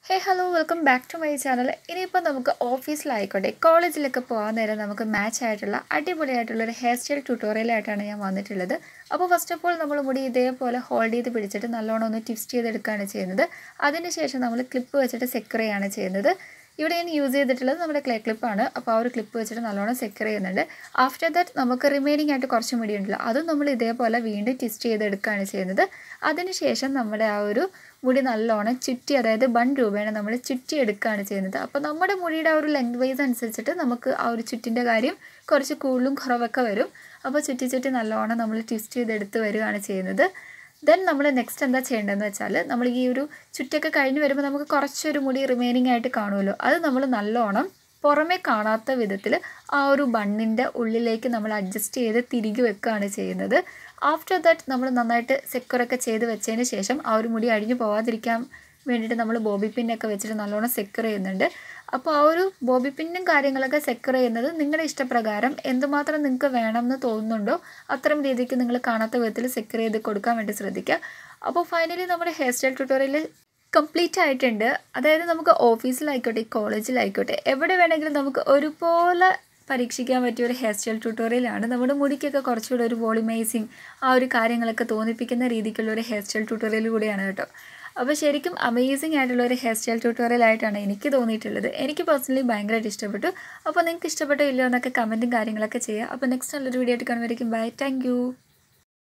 hey hello welcome back to my channel ഇനിയിപ്പോൾ നമുക്ക് ഓഫീസിലായിക്കോട്ടെ കോളേജിലൊക്കെ പോകാൻ നേരം നമുക്ക് മാച്ച് ആയിട്ടുള്ള അടിപൊളിയായിട്ടുള്ള ഒരു ഹെയർ സ്റ്റൈൽ ട്യൂട്ടോറിയലായിട്ടാണ് ഞാൻ വന്നിട്ടുള്ളത് അപ്പോൾ ഫസ്റ്റ് ഓഫ് ഓൾ നമ്മൾ മുടി ഇതേപോലെ ഹോൾഡ് ചെയ്ത് പിടിച്ചിട്ട് നല്ലോണം ഒന്ന് ട്വിസ്റ്റ് ചെയ്തെടുക്കുകയാണ് ചെയ്യുന്നത് അതിനുശേഷം നമ്മൾ ക്ലിപ്പ് വെച്ചിട്ട് സെക്യൂർ ചെയ്യുകയാണ് ചെയ്യുന്നത് ഇവിടെ ഞാൻ യൂസ് ചെയ്തിട്ടുള്ളത് നമ്മുടെ ക്ലേ ക്ലിപ്പാണ് അപ്പോൾ ആ ഒരു ക്ലിപ്പ് വെച്ചിട്ട് നല്ലോണം സെക്യൂർ ചെയ്യുന്നുണ്ട് ആഫ്റ്റർ ദാറ്റ് നമുക്ക് റിമൈനിങ് ആയിട്ട് കുറച്ച് മുടി ഉണ്ടല്ലോ അതും നമ്മൾ ഇതേപോലെ വീണ്ടും ട്വിസ്റ്റ് ചെയ്തെടുക്കുകയാണ് ചെയ്യുന്നത് അതിനുശേഷം നമ്മുടെ ആ ഒരു മുടി നല്ലോണം ചുറ്റി അതായത് ബൺ രൂപേണ നമ്മൾ ചുറ്റി എടുക്കുകയാണ് ചെയ്യുന്നത് അപ്പോൾ നമ്മുടെ മുടിയുടെ ആ ഒരു ലെങ്ത് വൈസ് അനുസരിച്ചിട്ട് നമുക്ക് ആ ഒരു ചുറ്റിൻ്റെ കാര്യം കുറച്ച് കൂടുതലും കുറവൊക്കെ വരും അപ്പോൾ ചുറ്റി ചുറ്റി നല്ലോണം നമ്മൾ ട്വിസ്റ്റ് ചെയ്തെടുത്ത് വരികയാണ് ചെയ്യുന്നത് ദെൻ നമ്മൾ നെക്സ്റ്റ് എന്താ ചെയ്യേണ്ടതെന്ന് വെച്ചാൽ നമ്മൾ ഈ ഒരു ചുറ്റൊക്കെ കഴിഞ്ഞ് വരുമ്പോൾ നമുക്ക് കുറച്ചൊരു മുടി റിമൈനിങ് ആയിട്ട് കാണുമല്ലോ അത് നമ്മൾ നല്ലോണം പുറമേ കാണാത്ത വിധത്തിൽ ആ ഒരു ബണ്ണിൻ്റെ ഉള്ളിലേക്ക് നമ്മൾ അഡ്ജസ്റ്റ് ചെയ്ത് തിരികെ വെക്കുകയാണ് ചെയ്യുന്നത് ആഫ്റ്റർ ദാറ്റ് നമ്മൾ നന്നായിട്ട് സെക്യൂറൊക്കെ ചെയ്ത് വെച്ചതിന് ശേഷം ആ ഒരു മുടി അഴിഞ്ഞു പോകാതിരിക്കാൻ വേണ്ടിയിട്ട് നമ്മൾ ബോബി പിന്നൊക്കെ വെച്ചിട്ട് നല്ലോണം സെക്യൂർ ചെയ്യുന്നുണ്ട് അപ്പോൾ ആ ഒരു ബോബി പിന്നും കാര്യങ്ങളൊക്കെ സെക്യൂർ ചെയ്യുന്നത് നിങ്ങളുടെ ഇഷ്ടപ്രകാരം എന്തുമാത്രം നിങ്ങൾക്ക് വേണമെന്ന് തോന്നുന്നുണ്ടോ അത്തരം രീതിക്ക് നിങ്ങൾ കാണാത്ത വിധത്തിൽ സെക്യൂർ ചെയ്ത് കൊടുക്കാൻ വേണ്ടി ശ്രദ്ധിക്കുക അപ്പോൾ ഫൈനലി നമ്മുടെ ഹെയർ സ്റ്റൈൽ ട്യൂട്ടോറിയൽ കംപ്ലീറ്റ് ആയിട്ടുണ്ട് അതായത് നമുക്ക് ഓഫീസിലായിക്കോട്ടെ കോളേജിലായിക്കോട്ടെ എവിടെ വേണമെങ്കിലും നമുക്ക് ഒരുപോലെ പരീക്ഷിക്കാൻ പറ്റിയ ഒരു ഹെയർ സ്റ്റൈൽ ട്യൂട്ടോറിയലാണ് നമ്മുടെ മുടിക്കൊക്കെ കുറച്ചുകൂടെ ഒരു വോളിമൈസിങ് ആ ഒരു കാര്യങ്ങളൊക്കെ തോന്നിപ്പിക്കുന്ന രീതിക്കുള്ള ഒരു ഹെയർ സ്റ്റൈൽ ട്യൂട്ടോറിയൽ കൂടിയാണ് കേട്ടോ അപ്പോൾ ശരിക്കും അമേസിങ് ആയിട്ടുള്ള ഒരു ഹെയർ സ്റ്റൈൽ ട്യൂട്ടോറിയൽ ആയിട്ടാണ് എനിക്ക് തോന്നിയിട്ടുള്ളത് എനിക്ക് പേഴ്സണലി ഭയങ്കരമായിട്ട് ഇഷ്ടപ്പെട്ടു അപ്പോൾ നിങ്ങൾക്ക് ഇഷ്ടപ്പെട്ടോ ഇല്ലയോ എന്നൊക്കെ കമൻറ്റും കാര്യങ്ങളൊക്കെ ചെയ്യുക അപ്പോൾ നെക്സ്റ്റ് നല്ലൊരു വീഡിയോ ആയിട്ട് കാണുമായിരിക്കും ബൈ താങ്ക്